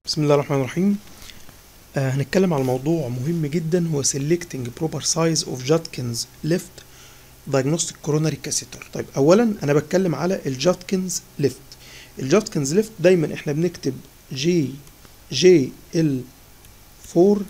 بسم الله الرحمن الرحيم آه هنتكلم على موضوع مهم جدا هو selecting proper size of Judkins left diagnostic coronary catheter طيب اولا انا بتكلم على الجاتكنز ليفت الجاتكنز ليفت دايما احنا بنكتب جي جي ال 4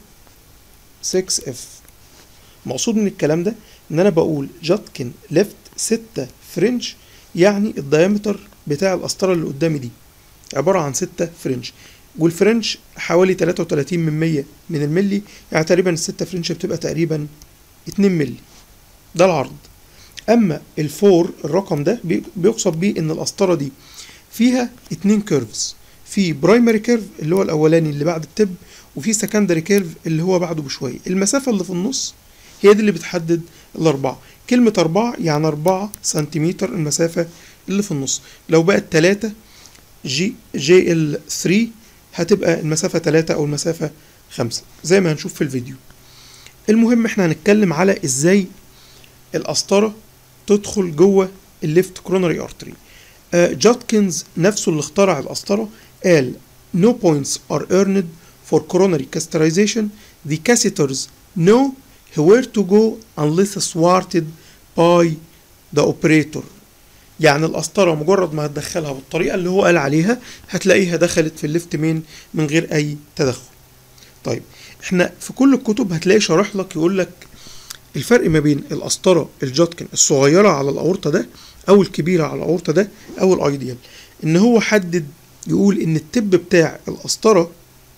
6 اف مقصود من الكلام ده ان انا بقول جاتكن ليفت 6 فرنش يعني الدايمتر بتاع القسطره اللي قدامي دي عباره عن 6 فرنش والفرنش حوالي 33 من 100 من الملي يعني تقريبا الستة فرنش بتبقى تقريبا 2 ملي ده العرض اما الفور الرقم ده بي- بيقصد بيه ان القسطره دي فيها اتنين كيرفز في برايمري كيرف اللي هو الاولاني اللي بعد التب وفي سكندري كيرف اللي هو بعده بشويه المسافه اللي في النص هي دي اللي بتحدد الاربعه كلمه اربعه يعني اربعة سنتيمتر المسافه اللي في النص لو بقت تلاتة جي جي ال 3 هتبقى المسافة 3 أو المسافة 5 زي ما هنشوف في الفيديو المهم احنا هنتكلم على ازاي القسطرة تدخل جوه الليفت كرونري ارتري جاتكنز نفسه اللي اخترع القسطرة قال no points are earned for coronary catheterization the catheters know where to go unless thwarted by the operator يعني القسطره مجرد ما هتدخلها بالطريقه اللي هو قال عليها هتلاقيها دخلت في الليفت مين من غير اي تدخل طيب احنا في كل الكتب هتلاقي شارح لك يقول لك الفرق ما بين القسطره الجاتكن الصغيره على الاورطه ده او الكبيره على الاورطه ده او الايديال ان هو حدد يقول ان التب بتاع القسطره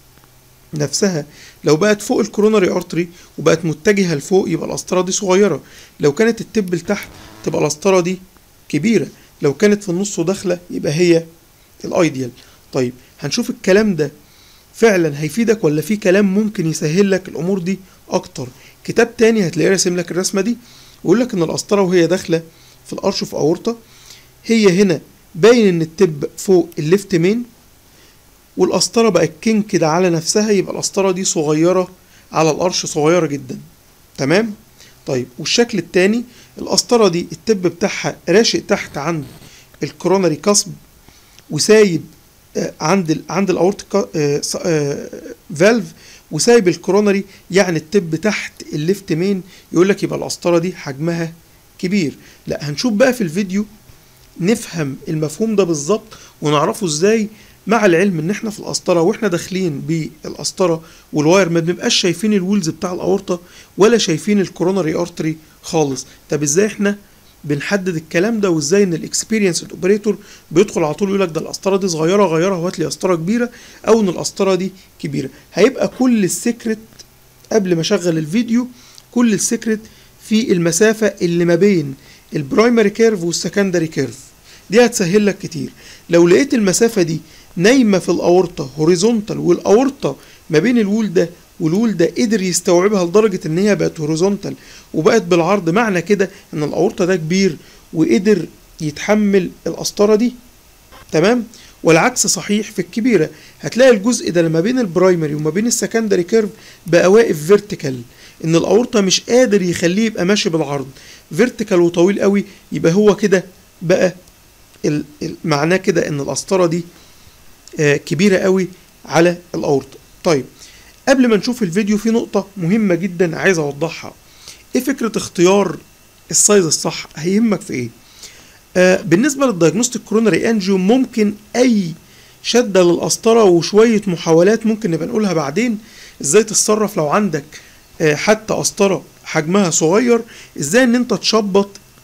نفسها لو بقت فوق الكوروناري ارتري وبقت متجهه لفوق يبقى القسطره دي صغيره لو كانت التب لتحت تبقى القسطره دي كبيره لو كانت في النص وداخله يبقى هي الايديال طيب هنشوف الكلام ده فعلا هيفيدك ولا في كلام ممكن يسهل لك الامور دي اكتر كتاب تاني هتلاقيه راسم لك الرسمه دي ويقول لك ان القسطره وهي داخله في الارش في اورطه هي هنا باين ان التب فوق الليفت مين والقسطره بقت كين كده على نفسها يبقى القسطره دي صغيره على الارش صغيره جدا تمام طيب والشكل التاني القسطره دي التب بتاعها راشق تحت عند الكوروناري كاسب وسايب آه، عند ال عند الاورتيك فالف وسايب الكوروناري يعني التب تحت الليفت مين يقول لك يبقى القسطره دي حجمها كبير لا هنشوف بقى في الفيديو نفهم المفهوم ده بالظبط ونعرفه ازاي مع العلم ان احنا في القسطره واحنا داخلين بالقسطره والواير ما بنبقاش شايفين الويلز بتاع الاورطه ولا شايفين الكوروناري ارتري خالص طب ازاي احنا بنحدد الكلام ده وازاي ان الاكسبيرينس اوبريتور بيدخل على طول يقول لك ده القسطره دي صغيره غيرها وهات لي قسطره كبيره او ان القسطره دي كبيره هيبقى كل السكرت قبل ما اشغل الفيديو كل السكرت في المسافه اللي ما بين البرايمري كيرف والسكندري كيرف دي هتسهل لك كتير لو لقيت المسافه دي نايمه في الاورطه هوريزونتال والاورطه ما بين الوول ده والوول ده قدر يستوعبها لدرجه ان هي بقت هوريزونتال وبقت بالعرض معنى كده ان الاورطه ده كبير وقدر يتحمل القسطره دي تمام والعكس صحيح في الكبيره هتلاقي الجزء ده ما بين البرايمري وما بين السكندري كيرف بقى واقف فيرتيكال ان الاورطه مش قادر يخليه يبقى ماشي بالعرض فيرتيكال وطويل قوي يبقى هو كده بقى ال- ال- معناه كده ان القسطره دي آه، كبيره قوي على الاورطه طيب قبل ما نشوف الفيديو في نقطه مهمه جدا عايز اوضحها ايه فكره اختيار السايز الصح هيهمك في ايه آه بالنسبه للدايجنوستيك كوروناري انجيو ممكن اي شده للقسطره وشويه محاولات ممكن نبقى نقولها بعدين ازاي تتصرف لو عندك آه حتى قسطره حجمها صغير ازاي ان انت تشبط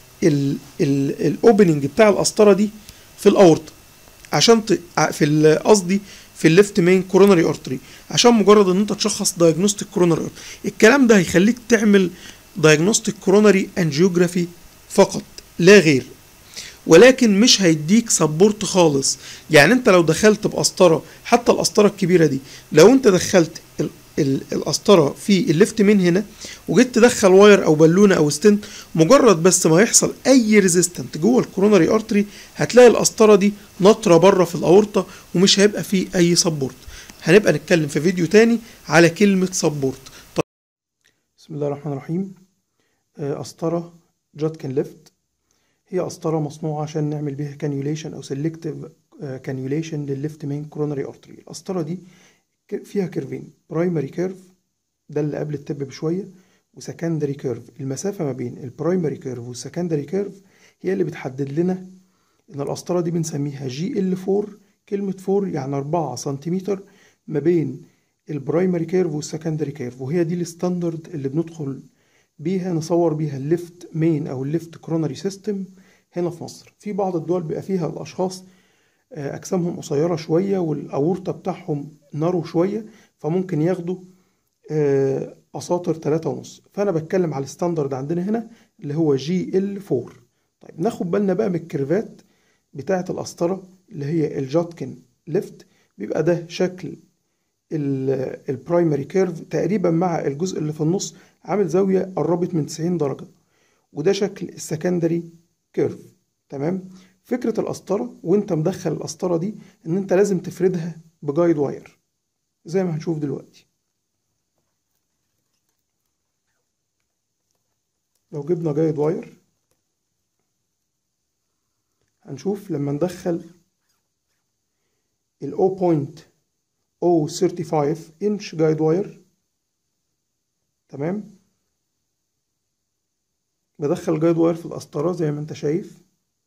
الاوبننج بتاع القسطره دي في الاورطه عشان ت... ع- في ال- قصدي في الليفت مين كوروناري ارتري عشان مجرد ان انت تشخص دايجنوستيك كوروناري ارتري الكلام ده هيخليك تعمل دايجنوستيك كوروناري انجيوجرافي فقط لا غير ولكن مش هيديك سبورت خالص يعني انت لو دخلت بقسطره حتى القسطره الكبيره دي لو انت دخلت ال- ال- القسطره في الليفت مين هنا وجيت تدخل واير او بالونه او ستنت مجرد بس ما يحصل اي ريزيستنت جوه الكوروناري ارتري هتلاقي القسطره دي نطره بره في الاورطه ومش هيبقى فيه اي سبورت هنبقى نتكلم في فيديو تاني على كلمه سبورت طيب. بسم الله الرحمن الرحيم آه، قسطره جاتكن ليفت هي قسطره مصنوعه عشان نعمل بيها كانيوليشن او سيلكتيف كانيوليشن للليفت مين كوروناري ارتري القسطره دي ك- فيها كيرفين برايمري كيرف ده اللي قبل التب بشويه وسكندري كيرف المسافه ما بين البرايمري كيرف والسكندري كيرف هي اللي بتحدد لنا ان القسطره دي بنسميها جي ال 4 كلمه 4 يعني 4 سنتيمتر ما بين البرايمري كيرف والسكندري كيرف وهي دي الستاندرد اللي بندخل بيها نصور بيها الليفت مين او الليفت كرونري سيستم هنا في مصر في بعض الدول بيبقى فيها الاشخاص آه، اجسامهم قصيره شويه والاورطه بتاعهم نارو شويه فممكن ياخدوا آه، اساطر تلاتة ونص فانا بتكلم على الستاندرد عندنا هنا اللي هو جي ال 4 طيب ناخد بالنا بقى من الكيرفات بتاعه القسطره اللي هي الجاتكن ليفت بيبقى ده شكل ال- البرايمري كيرف تقريبا مع الجزء اللي في النص عامل زاويه قربت من 90 درجه وده شكل السكندري كيرف تمام فكره القسطره وانت مدخل القسطره دي ان انت لازم تفردها بجايد واير زي ما هنشوف دلوقتي لو جبنا جايد واير هنشوف لما ندخل ال 0.035 انش جايد واير تمام بدخل جايد واير في القسطرة زي ما انت شايف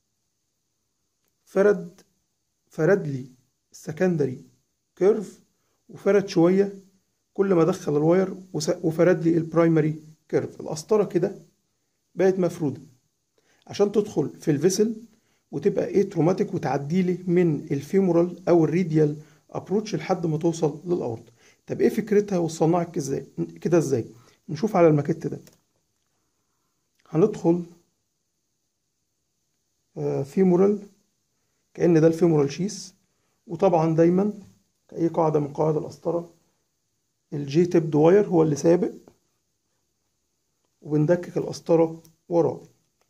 فرد فرد لي السكندري كيرف وفرد شوية كل ما ادخل الواير وس- وفرد لي البرايمري كيرف القسطرة كده بقت مفرودة عشان تدخل في الفيسل وتبقى ايه تروماتيك وتعدي لي من الفيمورال او الريديال ابروتش لحد ما توصل للاورطه طب ايه فكرتها وصنعت ازاي كده ازاي نشوف على الماكيت ده هندخل آه، فيمورال كأن ده الفيمورال شيس وطبعا دايما كأي قاعدة من قواعد القسطرة الجي تيب واير هو اللي سابق وبندكك القسطرة وراه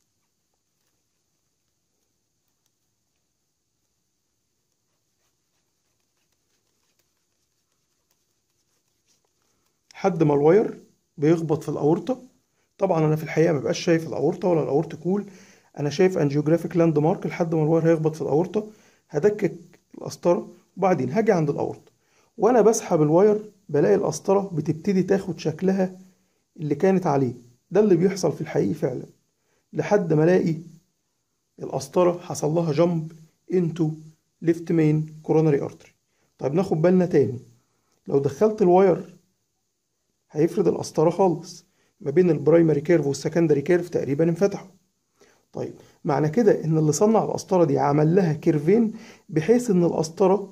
لحد ما الواير بيخبط في الأورطة طبعا أنا في الحقيقة مبقاش شايف الأورطة ولا الأورطة كول أنا شايف أنجيوجرافيك لاند مارك لحد ما الواير هيخبط في الأورطة هدكك القسطرة وبعدين هاجي عند الأورطة وأنا بسحب الواير بلاقي القسطرة بتبتدي تاخد شكلها اللي كانت عليه ده اللي بيحصل في الحقيقة فعلا لحد ما الاقي القسطرة حصل لها جامب انتو ليفت مين كوروناري ارتري طيب ناخد بالنا تاني لو دخلت الواير هيفرد القسطرة خالص ما بين البرايمري كيرف والسكندري كيرف تقريبا انفتحوا طيب معنى كده ان اللي صنع القسطرة دي عمل لها كيرفين بحيث ان القسطرة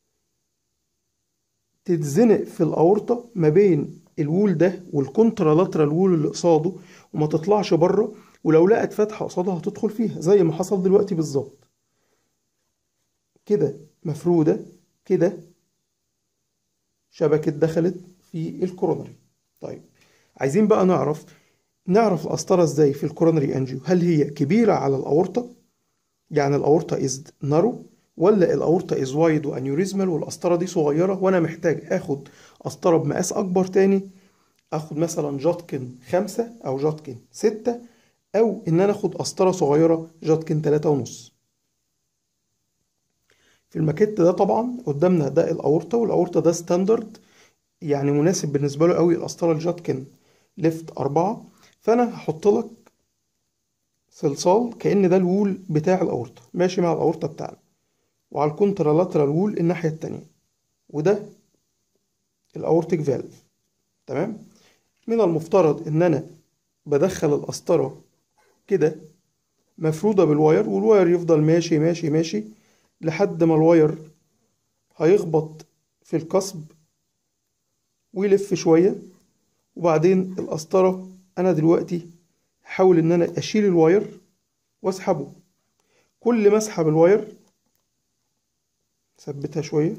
تتزنق في الأورطة ما بين الوول ده والكونترالاترال وول اللي قصاده وما تطلعش بره ولو لقت فتحة قصادها هتدخل فيها زي ما حصل دلوقتي بالظبط كده مفرودة كده شبكة دخلت في الكورونري طيب عايزين بقى نعرف نعرف القسطرة ازاي في الكورونري انجيو هل هي كبيرة على الأورطة يعني الأورطة از نارو ولا الأورطة از وايد وانيوريزمال والقسطرة دي صغيرة وأنا محتاج آخد قسطرة بمقاس أكبر تاني آخد مثلا جاتكن خمسة أو جاتكن ستة أو إن أنا آخد قسطرة صغيرة جاتكن تلاتة ونص في الماكيت ده طبعا قدامنا ده الأورطة والأورطة ده ستاندرد يعني مناسب بالنسبة له قوي القسطرة الجاتكن ليفت أربعة فأنا هحط لك صلصال كأن ده الوول بتاع الأورطة ماشي مع الأورطة بتاعنا وعلى الكونترالاترال وول الناحية التانية وده الأورتيك فالف تمام من المفترض إن أنا بدخل القسطرة كده مفرودة بالواير والواير يفضل ماشي ماشي ماشي لحد ما الواير هيخبط في القصب ويلف شوية وبعدين القسطرة أنا دلوقتي هحاول إن أنا أشيل الواير وأسحبه كل ما أسحب الواير ثبتها شوية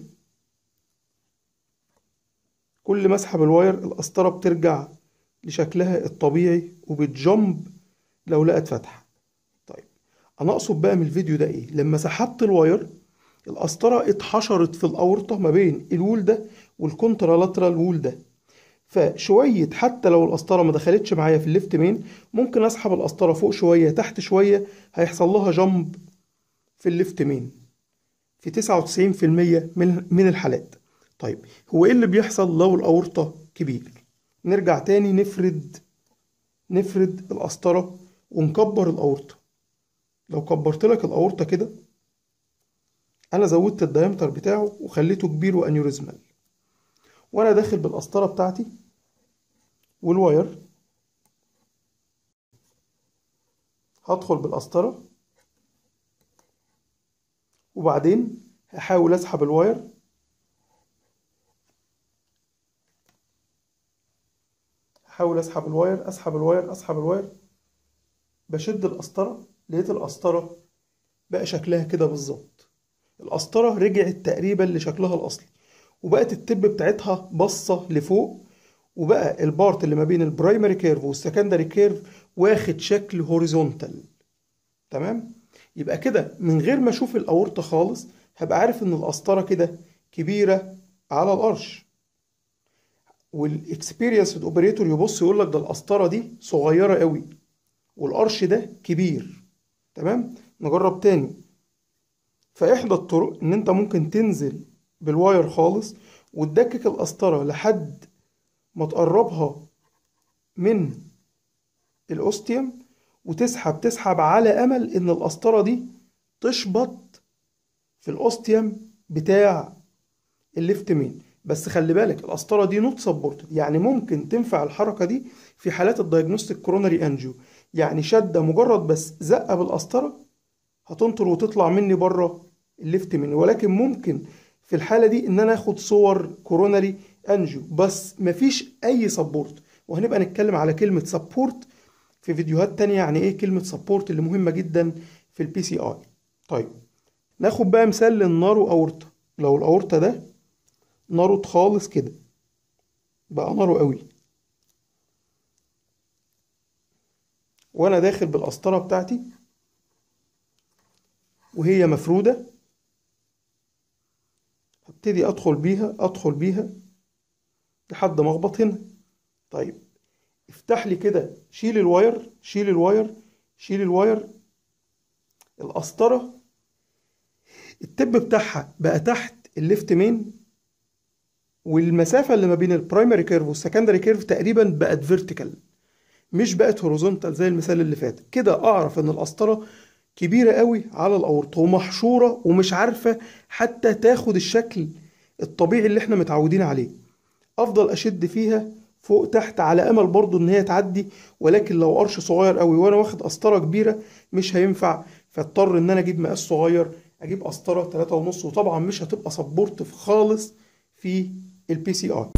كل ما أسحب الواير القسطرة بترجع لشكلها الطبيعي وبتجمب لو لقت فتحة طيب أنا أقصد بقى من الفيديو ده إيه لما سحبت الواير القسطرة اتحشرت في الأورطة ما بين الوول ده والكونترالاترال وول ده فشوية حتى لو القسطرة ما دخلتش معايا في الليفت مين ممكن أسحب القسطرة فوق شوية تحت شوية هيحصل لها جامب في الليفت مين في 99% من من الحالات طيب هو ايه اللي بيحصل لو الاورطة كبير نرجع تاني نفرد نفرد القسطرة ونكبر الاورطة لو كبرت لك الاورطة كده انا زودت الدايمتر بتاعه وخليته كبير وانيوريزمال وانا داخل بالقسطرة بتاعتي والواير هدخل بالقسطرة وبعدين هحاول اسحب الواير هحاول اسحب الواير اسحب الواير اسحب الواير بشد القسطرة لقيت القسطرة بقى شكلها كده بالظبط القسطرة رجعت تقريبا لشكلها الأصلي وبقت التب بتاعتها باصة لفوق وبقى البارت اللي ما بين البرايمري كيرف والسكندري كيرف واخد شكل هوريزونتال تمام يبقى كده من غير ما اشوف الاورطه خالص هبقى عارف ان القسطره كده كبيره على القرش والاكسبيرينس اوبريتور يبص يقول لك ده القسطره دي صغيره قوي والقرش ده كبير تمام نجرب تاني فاحدى الطرق ان انت ممكن تنزل بالواير خالص وتدكك القسطره لحد ما تقربها من الاوستيوم وتسحب تسحب على امل ان القسطره دي تشبط في الاوستيوم بتاع الليفت مين بس خلي بالك القسطره دي نوت سبورتد يعني ممكن تنفع الحركه دي في حالات الدايجنوستيك كوروناري انجيو يعني شده مجرد بس زقه بالقسطره هتنطر وتطلع مني بره الليفت مين ولكن ممكن في الحاله دي ان انا اخد صور كوروناري انجيو بس مفيش اي سبورت وهنبقى نتكلم على كلمه سبورت في فيديوهات تانية يعني ايه كلمة سبورت اللي مهمة جدا في البي سي اي طيب ناخد بقى مثال للنارو اورطة لو الاورطة ده ناروت خالص كده بقى نارو قوي وانا داخل بالقسطرة بتاعتي وهي مفرودة هبتدي ادخل بيها ادخل بيها لحد ما اخبط هنا طيب افتح لي كده شيل الواير شيل الواير شيل الواير القسطرة التب بتاعها بقى تحت الليفت مين والمسافة اللي ما بين البرايمري كيرف والسكندري كيرف تقريبا بقت فيرتيكال مش بقت هوريزونتال زي المثال اللي فات كده اعرف ان القسطرة كبيرة قوي على الاورطة ومحشورة ومش عارفة حتى تاخد الشكل الطبيعي اللي احنا متعودين عليه افضل اشد فيها فوق تحت على امل برضو ان هي تعدي ولكن لو قرش صغير قوي وانا واخد قسطره كبيره مش هينفع فاضطر ان انا اجيب مقاس صغير اجيب قسطره 3 ونص وطبعا مش هتبقى سبورت خالص في البي سي اي